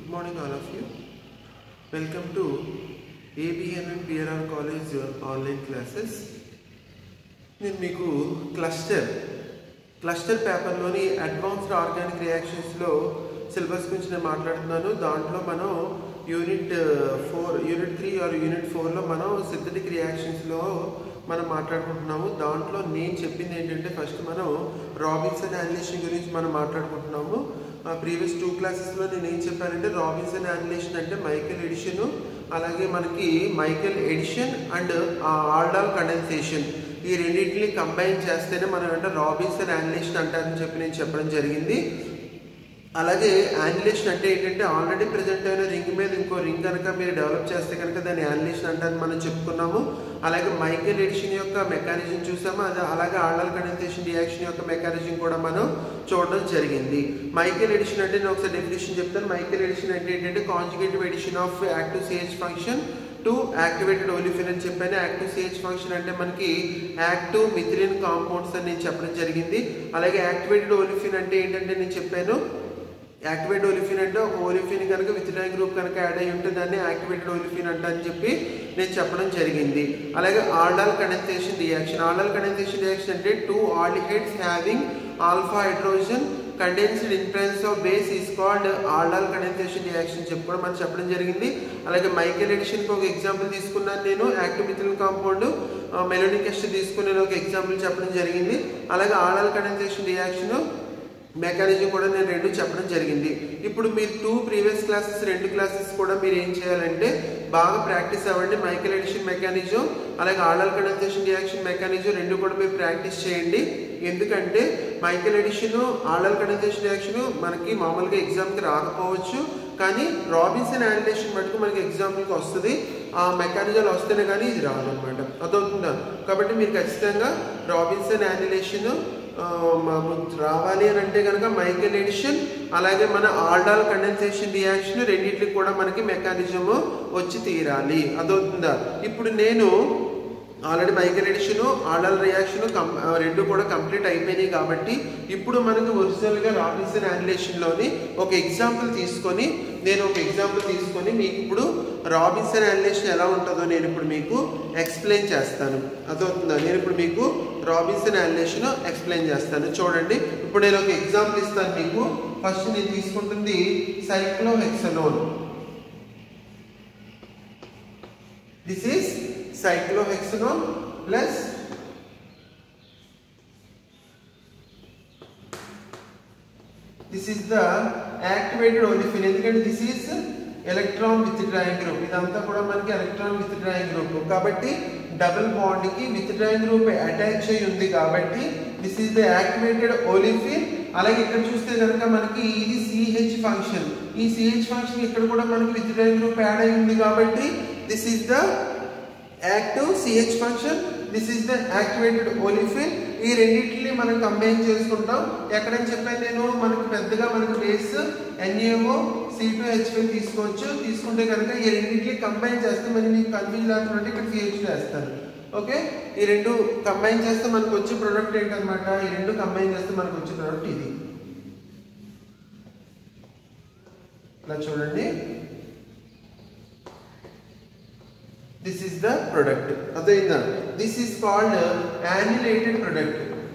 morning, all of you. Welcome to ABN and PRR College uh, online classes. నేను మీకు cluster cluster పేపర్లోని advanced organic రియాక్షన్స్లో syllabus గురించి నేను మాట్లాడుతున్నాను దాంట్లో మనం unit four unit three or unit ఫోర్లో మనం సింథటిక్ రియాక్షన్స్లో మనం మాట్లాడుకుంటున్నాము దాంట్లో నేను చెప్పింది ఏంటంటే ఫస్ట్ మనం రాబిన్సన్ యానిలేషన్ గురించి మనం మాట్లాడుకుంటున్నాము ప్రీవియస్ టూ క్లాసెస్లో నేను ఏం చెప్పానంటే రాబిన్సన్ యానిలేషన్ అంటే మైకెల్ ఎడిషన్ అలాగే మనకి Michael addition and aldol condensation ఈ రెండింటిని కంబైన్ చేస్తేనే మనం అంటే రాబిన్సన్ యానిలేషన్ అంటారని చెప్పి నేను చెప్పడం జరిగింది అలాగే యానిలేషన్ అంటే ఏంటంటే ఆల్రెడీ ప్రజెంట్ అయిన రింగ్ మీద ఇంకో రింగ్ కనుక మీరు డెవలప్ చేస్తే కనుక దాన్ని యానిలేషన్ అంటారని మనం చెప్పుకున్నాము అలాగే మైకెల్ ఎడిషన్ యొక్క మెకానిజం చూసాము అది అలాగే ఆల్డల్ కండెన్సేషన్ రియాక్షన్ యొక్క మెకానిజం కూడా మనం చూడడం జరిగింది మైకెల్ ఎడిషన్ అంటే నేను ఒకసారి డెఫినేషన్ చెప్తాను మైకెల్ ఎడిషన్ అంటే ఏంటంటే conjugative addition of active CH function to activated olefin అని చెప్పాను యాక్టివ్ సిహెచ్ ఫంక్షన్ అంటే మనకి యాక్టివ్ మిథిలిన్ కాంపౌండ్స్ అని నేను చెప్పడం జరిగింది అలాగే యాక్టివేటెడ్ ఓలిఫిన్ అంటే ఏంటంటే నేను చెప్పాను యాక్టివేట్ ఓలిఫిన్ అంటే ఒక ఓలిఫిన్ కనుక విత్డ్రాయింగ్ గ్రూప్ కనుక యాడ్ అయి ఉంటే దాన్ని యాక్టివేటెడ్ ఓలిఫిన్ అంట అని చెప్పి నేను చెప్పడం జరిగింది అలాగే aldol condensation reaction aldol condensation reaction అంటే two aldehydes having alpha hydrogen condensed influence of base is called aldol condensation reaction చెప్పి కూడా మనం చెప్పడం జరిగింది అలాగే మైకెల్ ఎడిషన్కి ఒక ఎగ్జాంపుల్ తీసుకున్నాను నేను active methylene compound malonic ester తీసుకుని నేను ఒక ఎగ్జాంపుల్ చెప్పడం జరిగింది అలాగే ఆల్డాల్ కండెన్సేషన్ రియాక్షన్ మెకానిజం కూడా నేను రెండు చెప్పడం జరిగింది ఇప్పుడు మీరు టూ ప్రీవియస్ క్లాసెస్ రెండు క్లాసెస్ కూడా మీరు ఏం చేయాలంటే బాగా ప్రాక్టీస్ అవ్వండి మైకెల్ ఎడిషన్ మెకానిజం అలాగే ఆర్డల్ కండెన్సేషన్ రియాక్షన్ మెకానిజం రెండు కూడా మీరు ప్రాక్టీస్ చేయండి ఎందుకంటే Michael addition aldol condensation reaction మనకి మామూలుగా ఎగ్జామ్కి రాకపోవచ్చు కానీ రాబిన్సన్ యానిలేషన్ మటుకు మనకి ఎగ్జాంపుల్కి వస్తుంది ఆ మెకానిజాలు వస్తేనే కానీ ఇది రాదనమాట అదవుతుందా కాబట్టి మీరు ఖచ్చితంగా రాబిన్సన్ యానిలేషన్ రావాలి అని అంటే కనుక మైకెల్ ఎడిషన్ అలాగే మన ఆల్డాల్ కండెన్సేషన్ రియాక్షన్ రెండింటికి కూడా మనకి మెకానిజం వచ్చి తీరాలి అదవుతుందా ఇప్పుడు నేను already Michael addition aldol reaction రెండు కూడా కంప్లీట్ అయిపోయినాయి కాబట్టి ఇప్పుడు మనకు ఒరిజినల్గా రాబిన్సన్ యానిలేషన్లోని ఒక ఎగ్జాంపుల్ తీసుకొని నేను ఒక ఎగ్జాంపుల్ తీసుకొని మీకు ఇప్పుడు రాబిన్సన్ యానిలేషన్ ఎలా ఉంటుందో నేను ఇప్పుడు మీకు ఎక్స్ప్లెయిన్ చేస్తాను అదవుతుందా నేను ఇప్పుడు మీకు రాబిన్సన్ యానిలేషన్ ఎక్స్ప్లెయిన్ చేస్తాను చూడండి ఇప్పుడు నేను ఒక ఎగ్జాంపుల్ ఇస్తాను మీకు ఫస్ట్ నేను తీసుకుంటుంది cyclohexanone this is cyclohexanone plus this is the activated olefin ఎందుకంటే this is electron withdrawing group ఇదంతా కూడా మనకి ఎలక్ట్రాన్ విత్ డ్రాయింగ్ గ్రూప్ కాబట్టి డబుల్ బాండ్ కి విత్ డ్రాయింగ్ గ్రూప్ అటాచ్ అయి ఉంది కాబట్టి this is the activated olefin అలాగే ఇక్కడ చూస్తే కనుక మనకి ఇది సిహెచ్ ఫంక్షన్ ఈ సిహెచ్ ఫంక్షన్ ఇక్కడ కూడా మనకి విత్ డ్రాయింగ్ గ్రూప్ యాడ్ అయి ఉంది కాబట్టి this is the active CH function this is the activated olefin ఈ రెండింటిని మనం కంబైన్ చేసుకుంటాం ఎక్కడని చెప్పాను నేను మనకి పెద్దగా మనకి base NAO C two HP తీసుకోవచ్చు తీసుకుంటే కనుక ఈ రెండింటిని కంబైన్ చేస్తే మరి మీకు కన్ఫ్యూజ్ లేకుండా ఇక్కడ సిహెచ్ వేస్తాను ఓకే ఈ రెండు కంబైన్ చేస్తే మనకు వచ్చే ప్రోడక్ట్ ఏంటనమాట ఈ రెండు కంబైన్ చేస్తే మనకు వచ్చే ప్రోడక్ట్ ఇది ఇలా చూడండి this is the product అర్థమైందా this is called annulated product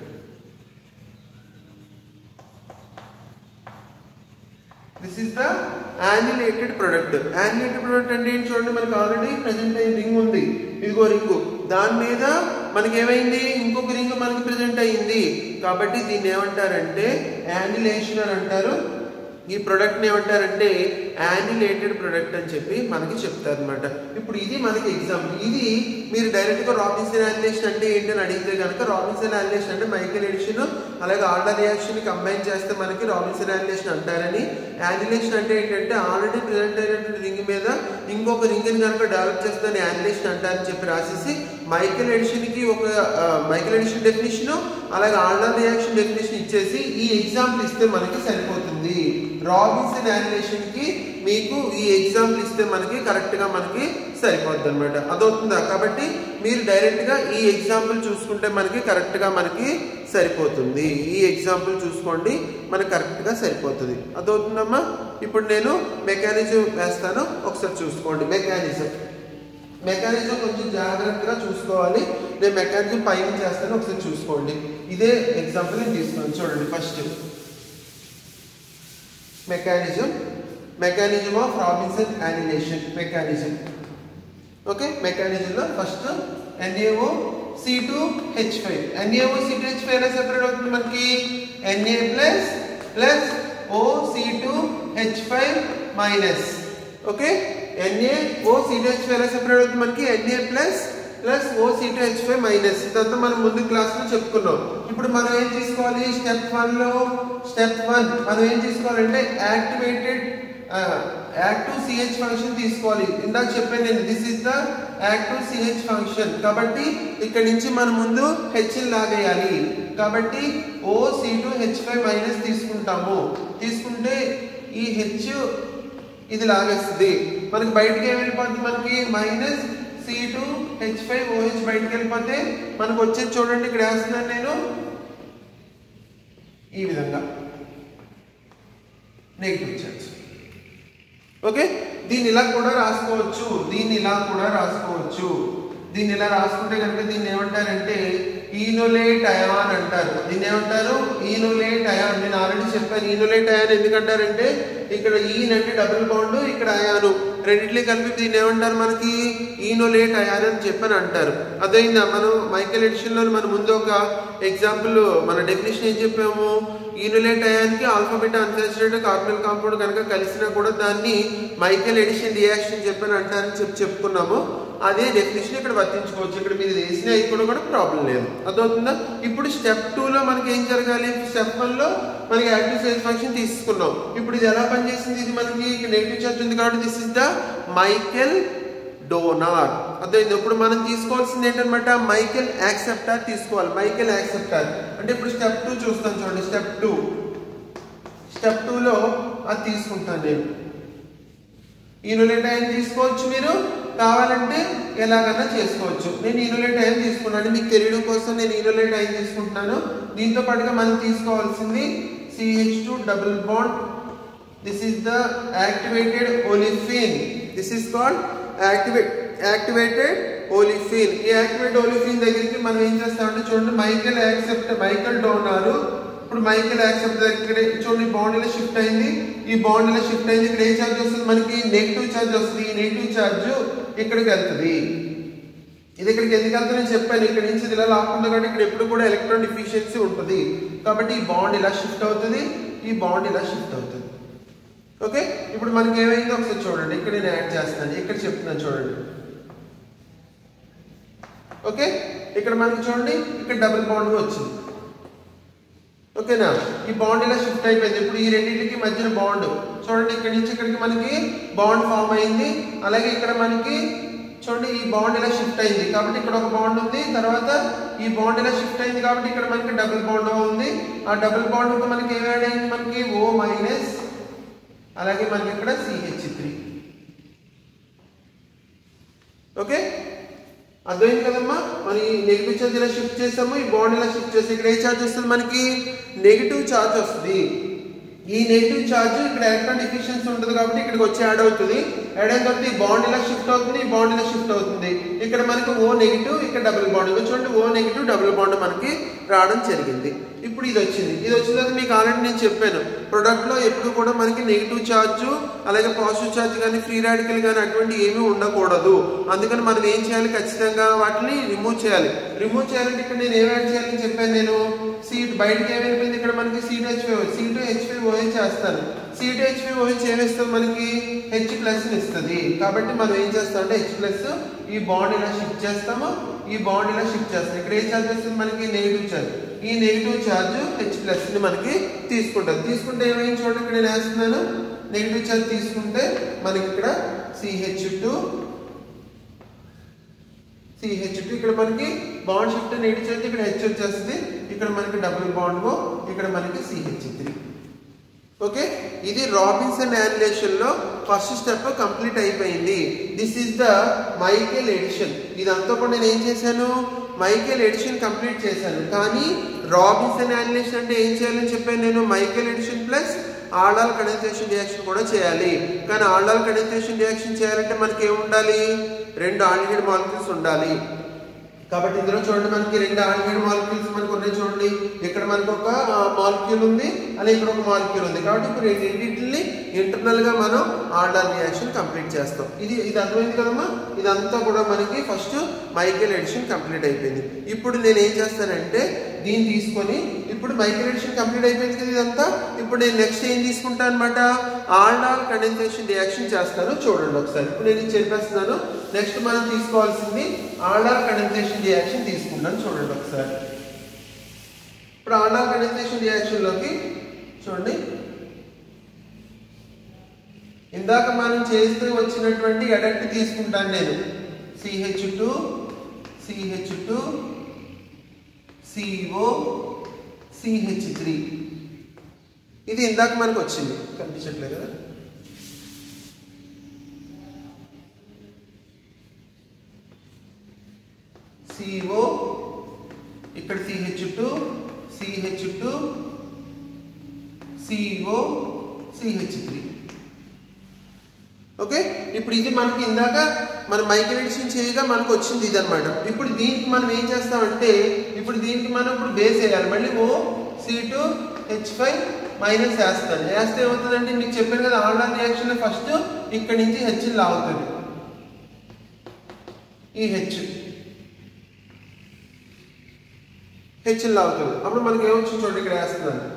this is the annulated product annulated product అంటే ఏంటి చూడండి మనకి ఆల్రెడీ ప్రెసెంట్ అయిన రింగ్ ఉంది ఇదిగో రింగ్ దాని మీద మనకి ఏమైంది ఇంకొక రింగ్ మనకి ప్రెసెంట్ అయింది కాబట్టి దీన్ని ఏమంటారంటే యాన్యులేషన్ అని అంటారు ఈ ప్రోడక్ట్ని ఏమంటారంటే యాన్యులేటెడ్ ప్రోడక్ట్ అని చెప్పి మనకి చెప్తారు అనమాట ఇప్పుడు ఇది మనకి ఎగ్జాంపుల్ ఇది మీరు డైరెక్ట్గా రాబిన్సన్ యానిలేషన్ అంటే ఏంటని అడిగితే కనుక రాబిన్సన్ యానిలేషన్ అంటే మైకెల్ ఎడిషన్ అలాగే ఆర్డర్ రియాక్షన్ కంబైన్ చేస్తే మనకి రాబిన్సన్ యానిలేషన్ అంటారని యానిలేషన్ అంటే ఏంటంటే ఆల్రెడీ ప్రెసెంట్ అయినటువంటి రింగ్ మీద ఇంకొక రింగ్ని కనుక డెవలప్ చేస్తే యానిలేషన్ అంటారని చెప్పి రాసేసి మైకెల్ ఎడిషన్కి ఒక మైకెల్ ఎడిషన్ డెఫినేషన్ అలాగే ఆల్డర్ రియాక్షన్ డెఫినేషన్ ఇచ్చేసి ఈ ఎగ్జాంపుల్ ఇస్తే మనకి సరిపోతుంది రాబిన్సన్ యానిలేషన్కి మీకు ఈ ఎగ్జాంపుల్ ఇస్తే మనకి కరెక్ట్గా మనకి సరిపోద్ది అనమాట అదవుతుందా కాబట్టి మీరు డైరెక్ట్గా ఈ ఎగ్జాంపుల్ చూసుకుంటే మనకి కరెక్ట్గా మనకి సరిపోతుంది ఈ ఎగ్జాంపుల్ చూసుకోండి మనకు కరెక్ట్గా సరిపోతుంది అదవుతుందమ్మా ఇప్పుడు నేను మెకానిజం వేస్తాను ఒకసారి చూసుకోండి మెకానిజం మెకానిజం కొంచెం జాగ్రత్తగా చూసుకోవాలి నేను మెకానిజం పైన చేస్తాను ఒకసారి చూసుకోండి ఇదే ఎగ్జాంపుల్ నేను తీసుకున్నాను చూడండి first mechanism mechanism of Robinson annulation mechanism okay మెకానిజంలో first NAO C two H five NAO C two H five ఎలా సెపరేట్ అవుతుంది మనకి NA plus plus O C two H five minus okay NA O C two H five ఎలా separate అవుతుంది మనకి NA plus plus O C two H five minus ఇదంతా మనం ముందు క్లాస్లో చెప్పుకున్నాం ఇప్పుడు మనం ఏం తీసుకోవాలి స్టెప్ వన్లో స్టెప్ వన్ మనం ఏం తీసుకోవాలంటే యాక్టివేటెడ్ యాక్టివ్ సిహెచ్ ఫంక్షన్ తీసుకోవాలి ఇందాక చెప్పాను నేను this is the active CH function కాబట్టి ఇక్కడ నుంచి మనం ముందు హెచ్ లాగేయాలి కాబట్టి O C two H five minus తీసుకుంటాము తీసుకుంటే ఈ హెచ్ ఇది లాగేస్తుంది మనకి బయటకి ఏం వెళ్ళిపోతుంది మనకి minus C two H five OH బయటకు వెళ్ళిపోతే మనకు వచ్చేది చూడండి ఇక్కడ వేస్తున్నాను నేను ఈ విధంగా నెగిటివ్ చార్జ్ ఓకే దీన్ని ఇలా కూడా రాసుకోవచ్చు దీన్ని ఇలా కూడా రాసుకోవచ్చు దీన్ని ఇలా రాసుకుంటే కనుక దీన్ని ఏమంటారంటే ఈనోలేట్ అయాన్ అంటారు దీన్ని ఏమంటారు ఈనోలేట్ అయాన్ నేను ఆల్రెడీ చెప్పాను ఈనోలేట్ అయాన్ ఎందుకంటారంటే ఇక్కడ ఈన్ అంటే డబుల్ బాండ్ ఇక్కడ అయాను రెండిట్లే కలిపి దీన్ని ఏమంటారు మనకి ఈనోలేట్ అయాన్ అని చెప్పని అంటారు అదైందా మనం మైకల్ ఎడిషన్లో మన ముందు ఒక ఎగ్జాంపుల్ మన డెఫినేషన్ ఏం చెప్పాము ఈనులేట్ అయాన్కి ఆల్ఫాబెట్ అన్సాచురేటెడ్ కార్బనల్ కాంపౌండ్ కనుక కలిసినా కూడా దాన్ని మైకల్ ఎడిషన్ రియాక్షన్ చెప్పని అంటారని చెప్పి చెప్పుకున్నాము అదే డెఫినేషన్ ఇక్కడ వర్తించుకోవచ్చు ఇక్కడ మీరు వేసిన అవి కూడా కూడా ప్రాబ్లం లేదు అదవుతుందా ఇప్పుడు స్టెప్ టూలో మనకి ఏం జరగాలి స్టెప్ వన్లో మనకి యాక్టివ్ సైజ్ ఫంక్షన్ తీసుకున్నాం ఇప్పుడు ఇది ఎలా పనిచేసింది ఇది మనకి నెగిటివ్ చార్జ్ ఉంది కాబట్టి this is the Michael donor అర్థమైంది ఇప్పుడు మనం తీసుకోవాల్సింది ఏంటనమాట మైకెల్ యాక్సెప్టార్ తీసుకోవాలి మైకెల్ యాక్సెప్టార్ అంటే ఇప్పుడు స్టెప్ టూ చూస్తాను చూడండి స్టెప్ టూ స్టెప్ టూలో అది తీసుకుంటాను నేను ఈనులేట్ అయన్ తీసుకోవచ్చు మీరు కావాలంటే ఎలాగన్నా చేసుకోవచ్చు నేను ఈనులేట్ అయన్ తీసుకున్నాను మీకు తెలియడం కోసం నేను ఈనులేట్ అయన్ తీసుకుంటున్నాను దీంతో పాటుగా మనం తీసుకోవాల్సింది CH two double bond this is the activated olefin this is called activate activated olefin ఈ యాక్టివేట్ ఓలిఫిన్ దగ్గరికి మనం ఏం చేస్తామంటే చూడండి మైకెల్ యాక్సెప్ట్ మైకెల్ డోనారు ఇప్పుడు మైకెల్ యాక్సెప్ట్ దగ్గర చూడండి బాండ్ ఇలా షిఫ్ట్ అయింది ఈ బాండ్ ఇలా షిఫ్ట్ అయింది ఇక్కడ ఏ ఛార్జ్ వస్తుంది మనకి నెగిటివ్ ఛార్జ్ వస్తుంది ఈ నెగిటివ్ ఛార్జ్ ఇక్కడికి వెళ్తుంది ఇది ఇక్కడికి ఎందుకు వెళ్తుందని చెప్పాను ఇక్కడ నుంచి ఇది ఇలా లాక్కుండా కాబట్టి ఇక్కడ ఎప్పుడు కూడా ఎలక్ట్రాన్ డిఫిషియన్సీ ఉంటుంది కాబట్టి ఈ బాండ్ ఇలా షిఫ్ట్ అవుతుంది ఈ బాండ్ ఇలా షిఫ్ట్ అవుతుంది ఓకే ఇప్పుడు మనకి ఏమైందో ఒకసారి చూడండి ఇక్కడ నేను యాడ్ చేస్తున్నాను ఇక్కడ చెప్తున్నాను చూడండి ఓకే ఇక్కడ మనకి చూడండి ఇక్కడ డబుల్ బాండ్ వచ్చింది ఓకేనా ఈ బాండ్ ఇలా షిఫ్ట్ అయిపోయింది ఇప్పుడు ఈ రెండింటికి మధ్యన బాండ్ చూడండి ఇక్కడ నుంచి ఇక్కడికి మనకి బాండ్ ఫామ్ అయింది అలాగే ఇక్కడ మనకి చూడండి ఈ బాండ్ ఇలా షిఫ్ట్ అయింది కాబట్టి ఇక్కడ ఒక బాండ్ ఉంది తర్వాత ఈ బాండ్ ఇలా షిఫ్ట్ అయింది కాబట్టి ఇక్కడ మనకి డబుల్ బాండ్ ఉంది ఆ డబుల్ బాండ్ మనకి ఏం యాడ్ అయింది మనకి ఓ మైనస్ అలాగే మనకి ఇక్కడ సిహెచ్ త్రీ ఓకే అర్థమైంది కదమ్మా మరి నెగిటివ్ ఛార్జ్ ఇలా షిఫ్ట్ చేసాము ఈ బాండ్ ఇలా షిఫ్ట్ చేసి ఇక్కడ ఏ ఛార్జ్ వస్తుంది మనకి నెగిటివ్ ఛార్జ్ వస్తుంది ఈ నెగిటివ్ ఛార్జ్ ఇక్కడ ఎలక్ట్రాన్ డిఫిషియన్సీ ఉంటుంది కాబట్టి ఇక్కడికి వచ్చి యాడ్ అవుతుంది యాడ్ అయిన తర్వాత ఈ బాండ్ ఇలా షిఫ్ట్ అవుతుంది ఈ బాండ్ ఇలా షిఫ్ట్ అవుతుంది ఇక్కడ మనకి ఓ నెగిటివ్ ఇక్కడ డబుల్ బాండ్ ఇవి చూడండి ఓ నెగిటివ్ డబుల్ బాండ్ మనకి రావడం జరిగింది ఇప్పుడు ఇది వచ్చింది ఇది వచ్చిన తర్వాత మీకు ఆల్రెడీ నేను చెప్పాను ప్రొడక్ట్లో ఎప్పుడు కూడా మనకి నెగిటివ్ ఛార్జ్ అలాగే పాజిటివ్ ఛార్జ్ కానీ ఫ్రీ రాడికల్ కానీ అటువంటి ఏమీ ఉండకూడదు అందుకని మనం ఏం చేయాలి ఖచ్చితంగా వాటిని రిమూవ్ చేయాలి రిమూవ్ చేయాలంటే ఇక్కడ నేను ఏం యాడ్ చేయాలని చెప్పాను నేను సీట్ బయటకి ఏం వెళ్ళిపోయింది ఇక్కడ మనకి సీట్ హెచ్పి సీటు హెచ్పి ఓహెచ్ చేస్తాను సీటు హెచ్పి ఓహెచ్ ఏమిస్తుంది మనకి హెచ్ ప్లస్ ఇస్తుంది కాబట్టి మనం ఏం చేస్తాం అంటే హెచ్ ప్లస్ ఈ బాండ్ ఇలా షిఫ్ట్ చేస్తాము ఈ బాండ్ ఇలా షిఫ్ట్ చేస్తాం ఇక్కడ ఏ ఛార్జ్ వస్తుంది మనకి నెగిటివ్ ఛార్జ్ ఈ నెగిటివ్ ఛార్జ్ హెచ్ ప్లస్ ని మనకి తీసుకుంటాం తీసుకుంటే ఏమైంది చూడండి ఇక్కడ నేను వేస్తున్నాను నెగిటివ్ ఛార్జ్ తీసుకుంటే మనకి ఇక్కడ సిహెచ్ టూ సిహెచ్ టూ ఇక్కడ మనకి బాండ్ షిఫ్ట్ నెగిటివ్ ఛార్జ్ ఇక్కడ హెచ్ వచ్చేస్తుంది ఇక్కడ మనకి డబుల్ బాండ్ ఇక్కడ మనకి సిహెచ్ త్రీ ఓకే ఇది రాబిన్సన్ యానిలేషన్ లో ఫస్ట్ స్టెప్ కంప్లీట్ అయిపోయింది this is the Michael addition ఇదంతా కూడా నేను ఏం చేశాను మైకేల్ ఎడిషన్ కంప్లీట్ చేశాను కానీ రాబిన్సన్ యానిలేషన్ అంటే ఏం చేయాలని చెప్పాను నేను Michael addition plus aldol condensation reaction కూడా చేయాలి కానీ ఆల్డాల్ కండెన్సేషన్ రియాక్షన్ చేయాలంటే మనకి ఏమి ఉండాలి రెండు ఆల్డిహైడ్ మాలిక్యూల్స్ ఉండాలి కాబట్టి ఇందులో చూడండి మనకి రెండు ఆల్డిహైడ్ మాలిక్యూల్స్ మనకు ఉన్నాయి చూడండి ఇక్కడ మనకు ఒక మాలిక్యూల్ ఉంది అలాగే ఇక్కడ ఒక మాలిక్యూల్ ఉంది కాబట్టి ఇప్పుడు రెండింటిని ఇంటర్నల్ గా మనం ఆర్డర్ రియాక్షన్ కంప్లీట్ చేస్తాం ఇది ఇది అర్థమైంది కదమ్మా ఇదంతా కూడా మనకి ఫస్ట్ మైకేల్ ఎడిషన్ కంప్లీట్ అయిపోయింది ఇప్పుడు నేను ఏం చేస్తానంటే దీన్ని తీసుకొని ఇప్పుడు మైకేల్ ఎడిషన్ కంప్లీట్ అయిపోయింది కదా ఇదంతా ఇప్పుడు నేను నెక్స్ట్ ఏం తీసుకుంటాను అనమాట ఆల్డాల్ కండెన్సేషన్ రియాక్షన్ చేస్తాను చూడండి ఒకసారి ఇప్పుడు నేను ఇది చెప్పేస్తున్నాను నెక్స్ట్ మనం తీసుకోవాల్సింది ఆల్డాల్ కండెన్సేషన్ రియాక్షన్ తీసుకుంటాను చూడండి ఒకసారి ఇప్పుడు ఆల్డాల్ కండెన్సేషన్ రియాక్షన్లోకి చూడండి ఇందాక మనం చేస్తూ వచ్చినటువంటి ఎడక్ట్ తీసుకుంటాను నేను CH two CH two CO CH three ఇది ఇందాక మనకు వచ్చింది కనిపించట్లేదు కదా సిఓ ఇక్కడ CH two CH two CO CH three okay ఇప్పుడు ఇది మనకి ఇందాక మన మైగ్రేషన్ చేయగా మనకు వచ్చింది ఇది అనమాట ఇప్పుడు దీనికి మనం ఏం చేస్తామంటే ఇప్పుడు దీనికి మనం ఇప్పుడు బేస్ వేయాలి మళ్ళీ O C two H five minus వేస్తాను వేస్తే ఏమవుతుందంటే మీకు చెప్పాను కదా ఆన్లైన్ రియాక్షన్ ఫస్ట్ ఇక్కడ నుంచి హెచ్ లాగుతుంది ఈ హెచ్ హెచ్ లాగుతుంది అప్పుడు మనకి ఏమొచ్చింది చూడండి ఇక్కడ వేస్తున్నాను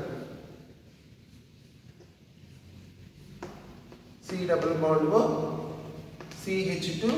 C double bond O CH two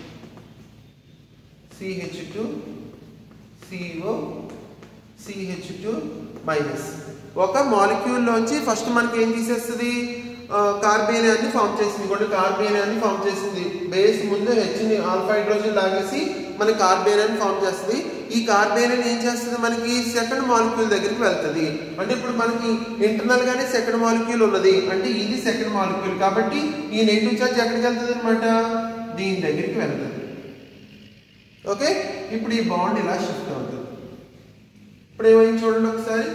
CH two CO CH two minus ఒక మాలిక్యూల్లోంచి ఫస్ట్ మనకి ఏం తీసేస్తుంది కార్బేనియాన్ని ఫామ్ చేసింది కూడా కార్బేనియాన్ని ఫామ్ చేసింది బేస్ ముందు హెచ్ని ఆల్ఫా హైడ్రోజన్ లాగేసి మనకి కార్బేనియాన్ని ఫామ్ చేస్తుంది ఈ కార్బేనియన్ ఏం చేస్తుంది మనకి సెకండ్ మాలిక్యూల్ దగ్గరికి వెళ్తుంది అంటే ఇప్పుడు మనకి ఇంటర్నల్ గానే సెకండ్ మాలిక్యూల్ ఉన్నది అంటే ఇది సెకండ్ మాలిక్యూల్ కాబట్టి ఈ నెగిటివ్ చార్జ్ ఎక్కడికి వెళ్తుంది అనమాట దీని దగ్గరికి వెళ్తుంది ఓకే ఇప్పుడు ఈ బాండ్ ఇలా షిఫ్ట్ అవుతుంది ఇప్పుడు ఏమైంది చూడండి ఒకసారి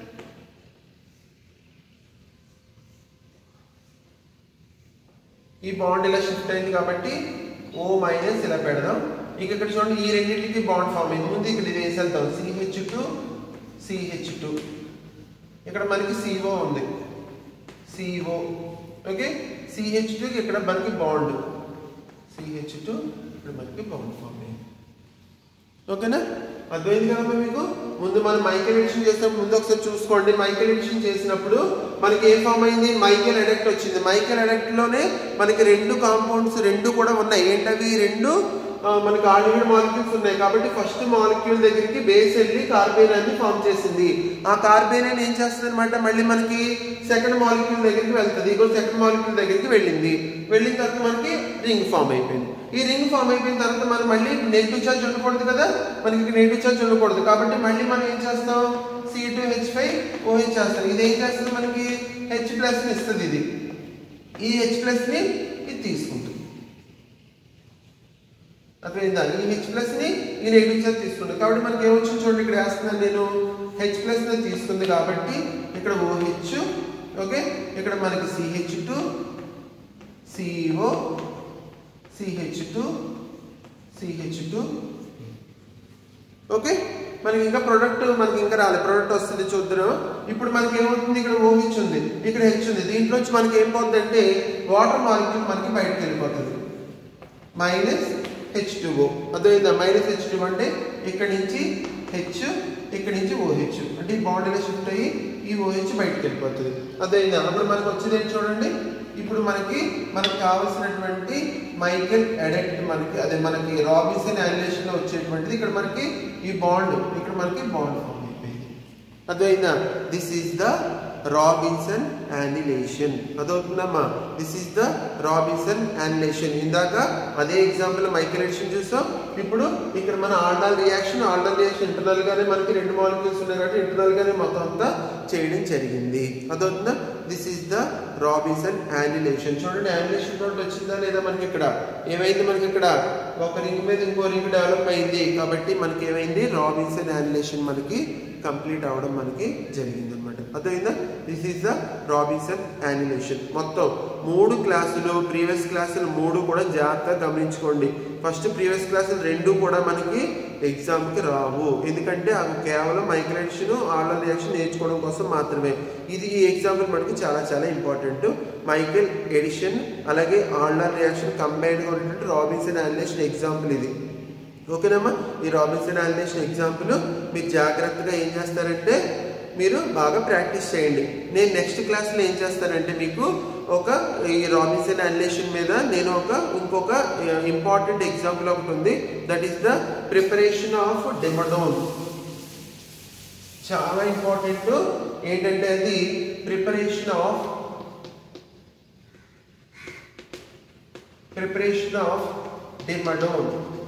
ఈ బాండ్ ఇలా షిఫ్ట్ అయింది కాబట్టి ఓ మైనస్ ఇలా పెడదాం ఇక ఇక్కడ చూడండి ఈ రెండింటికి బాండ్ ఫామ్ అయింది ముందు ఇక్కడ ఇది వేసి వెళ్తాం సిహెచ్ టూ సిహెచ్ టూ ఇక్కడ మనకి సిఓ ఉంది సిఓ ఓకే సిహెచ్ టూ ఇక్కడ మనకి బాండ్ సిహెచ్ టూ ఇక్కడ మనకి బాండ్ ఫామ్ అయింది ఓకేనా అర్థమైంది కదమ్మా మీకు ముందు మనం మైకెల్ ఎడిషన్ చేసినప్పుడు ముందు ఒకసారి చూసుకోండి మైకెల్ ఎడిషన్ చేసినప్పుడు మనకి ఏ ఫామ్ అయింది మైకెల్ ఎడక్ట్ వచ్చింది మైకెల్ ఎడక్ట్ లోనే మనకి రెండు కాంపౌండ్స్ రెండు కూడా ఉన్నాయి ఏంటవి రెండు ఆ, మనకి ఆల్డిహైడ్ మాలిక్యూల్స్ ఉన్నాయి కాబట్టి ఫస్ట్ మాలిక్యూల్ దగ్గరికి బేస్ వెళ్ళి కార్బేనాన్ని ఫామ్ చేసింది ఆ కార్బేనాన్ ఏం చేస్తుంది అనమాట మళ్ళీ మనకి సెకండ్ మాలిక్యూల్ దగ్గరికి వెళ్తుంది ఇగో సెకండ్ మాలిక్యూల్ దగ్గరికి వెళ్ళింది వెళ్ళిన తర్వాత మనకి రింగ్ ఫామ్ అయిపోయింది ఈ రింగ్ ఫామ్ అయిపోయిన తర్వాత మనం మళ్ళీ నెగిటివ్ చార్జ్ ఉండకూడదు కదా మనకి నెగిటివ్ చార్జ్ ఉండకూడదు కాబట్టి మళ్ళీ మనం ఏం చేస్తాం C two H five OH చేస్తాం ఇది ఏం చేస్తుంది మనకి హెచ్ ప్లస్ ని ఇస్తుంది ఇది ఈ హెచ్ ప్లస్ ని ఇది తీసుకుంటుంది అర్థమైందా ఈ హెచ్ ప్లస్ ని ఈ నెగిటివ్ చార్జ్ తీసుకుంటుంది కాబట్టి మనకి ఏమొచ్చింది చూడండి ఇక్కడ వేస్తున్నాను నేను హెచ్ ప్లస్ ని తీసుకుంది కాబట్టి ఇక్కడ ఓహెచ్ ఓకే ఇక్కడ మనకి CH two CO CH two CH two okay మనకి ఇంకా ప్రొడక్ట్ మనకి ఇంకా రాలేదు ప్రొడక్ట్ వస్తుంది చూద్దాం ఇప్పుడు మనకి ఏమవుతుంది ఇక్కడ ఓహెచ్ ఉంది ఇక్కడ హెచ్ ఉంది దీంట్లోంచి మనకి ఏం పోతుంది అంటే వాటర్ మాలిక్యూల్ మనకి బయటకు వెళ్ళిపోతుంది మైనస్ హెచ్ టూ అర్థమైందా మైనస్ హెచ్ టూ అంటే ఇక్కడ నుంచి హెచ్ ఇక్కడ నుంచి ఓహెచ్ అంటే ఈ బాండ్ ఇలా షిఫ్ట్ అయ్యి ఈ ఓహెచ్ బయటకు వెళ్ళిపోతుంది అర్థమైందా అప్పుడు మనకు వచ్చేది ఏంటి చూడండి ఇప్పుడు మనకి మనకు కావాల్సినటువంటి మైకెల్ ఎడెక్ట్ మనకి అదే మనకి రాబిన్సన్ యానిలేషన్ లో వచ్చేటువంటిది ఇక్కడ మనకి ఈ బాండ్ ఇక్కడ మనకి బాండ్ ఫామ్ అయిపోయింది అర్థమైందా this is the Robinson annulation అదవుతుందమ్మా this is the Robinson annulation ఇందాక అదే ఎగ్జాంపుల్ మైక్రేషన్ చూసాం ఇప్పుడు ఇక్కడ మన aldol reaction aldol reaction internal గానే మనకి రెండు మాలిక్యూల్స్ ఉన్నాయి కాబట్టి ఇంటర్నల్ గానే మొత్తం అంతా చేయడం జరిగింది అదవుతుందా this is the Robinson annulation చూడండి యానిలేషన్ తోటి వచ్చిందా లేదా మనకి ఇక్కడ ఏమైంది మనకి ఇక్కడ ఒక రింగ్ మీద ఇంకో రింగ్ డెవలప్ అయింది కాబట్టి మనకి ఏమైంది రాబిన్సన్ యానిలేషన్ మనకి కంప్లీట్ అవ్వడం మనకి జరిగింది అనమాట అర్థమైందా this is the Robinson annulation మొత్తం మూడు క్లాసులు ప్రీవియస్ క్లాసులు మూడు కూడా జాగ్రత్తగా గమనించుకోండి ఫస్ట్ ప్రీవియస్ క్లాసులు రెండు కూడా మనకి ఎగ్జామ్కి రావు ఎందుకంటే అవి కేవలం మైగ్రేషన్ ఆర్డర్ రియాక్షన్ నేర్చుకోవడం కోసం మాత్రమే ఇది ఈ ఎగ్జాంపుల్ మనకి చాలా చాలా ఇంపార్టెంట్ మైకెల్ ఎడిషన్ అలాగే ఆర్డర్ రియాక్షన్ కంబైన్డ్గా ఉన్నటువంటి రాబిన్సన్ యానిలేషన్ ఎగ్జాంపుల్ ఇది ఓకేనమ్మా ఈ రాబిన్సన్ యానిలేషన్ ఎగ్జాంపుల్ మీరు జాగ్రత్తగా ఏం చేస్తారంటే మీరు బాగా ప్రాక్టీస్ చేయండి నేను నెక్స్ట్ క్లాస్లో ఏం చేస్తానంటే మీకు ఒక ఈ రాబిన్సన్ యానిలేషన్ మీద నేను ఒక ఇంకొక ఇంపార్టెంట్ ఎగ్జాంపుల్ ఒకటి ఉంది that is the preparation of dimedone చాలా ఇంపార్టెంట్ ఏంటంటే అది preparation of preparation of dimedone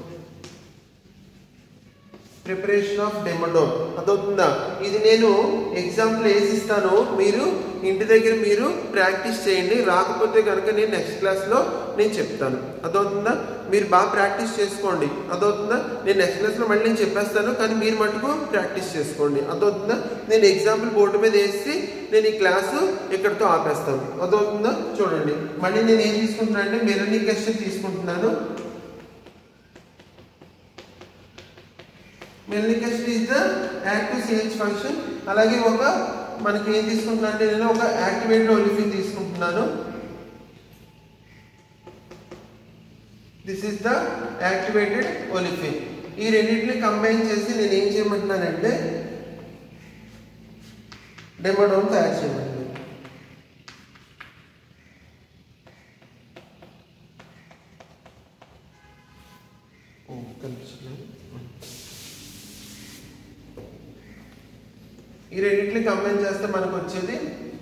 preparation of dimedone అదవుతుందా ఇది నేను ఎగ్జాంపుల్ వేసి ఇస్తాను మీరు ఇంటి దగ్గర మీరు ప్రాక్టీస్ చేయండి రాకపోతే కనుక నేను నెక్స్ట్ క్లాస్లో నేను చెప్తాను అదవుతుందా మీరు బాగా ప్రాక్టీస్ చేసుకోండి అదవుతుందా నేను నెక్స్ట్ క్లాస్లో మళ్ళీ నేను చెప్పేస్తాను కానీ మీరు మటుకు ప్రాక్టీస్ చేసుకోండి అదవుతుందా నేను ఎగ్జాంపుల్ బోర్డు మీద వేసి నేను ఈ క్లాసు ఇక్కడితో ఆపేస్తాను అదవుతుందా చూడండి మళ్ళీ నేను ఏం తీసుకుంటున్నాను అంటే మెరనీ క్వశ్చన్ తీసుకుంటున్నాను malonic ester is the active CH function అలాగే ఒక మనకి ఏం తీసుకుంటున్నా అంటే నేను ఒక యాక్టివేటెడ్ ఒలిఫిన్ తీసుకుంటున్నాను this is the activated olefin ఈ రెండింటిని కంబైన్ చేసి నేను ఏం చేయమంటున్నానంటే డెమోడోన్ తయారు చేయమంటున్నాను ఓ కనిపిస్తున్నాను ఈ రెండింటిని కంబైన్ చేస్తే మనకు వచ్చేది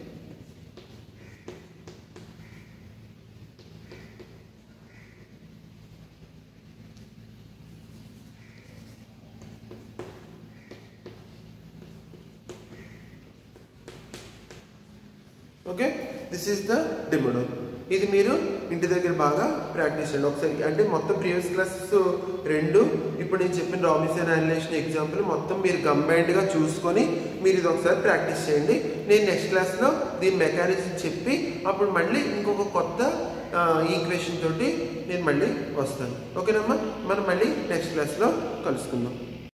okay this is the dimedone ఇది మీరు ఇంటి దగ్గర బాగా ప్రాక్టీస్ చేయండి ఒకసారి అంటే మొత్తం ప్రీవియస్ క్లాసెస్ రెండు ఇప్పుడు నేను చెప్పిన రాబిన్సన్ యానిలేషన్ ఎగ్జాంపుల్ మొత్తం మీరు కంబైన్డ్గా చూసుకొని మీరు ఇది ఒకసారి ప్రాక్టీస్ చేయండి నేను నెక్స్ట్ క్లాస్లో దీని మెకానిజం చెప్పి అప్పుడు మళ్ళీ ఇంకొక కొత్త ఈక్వేషన్ తోటి నేను మళ్ళీ వస్తాను ఓకేనమ్మా మనం మళ్ళీ నెక్స్ట్ క్లాస్లో కలుసుకుందాం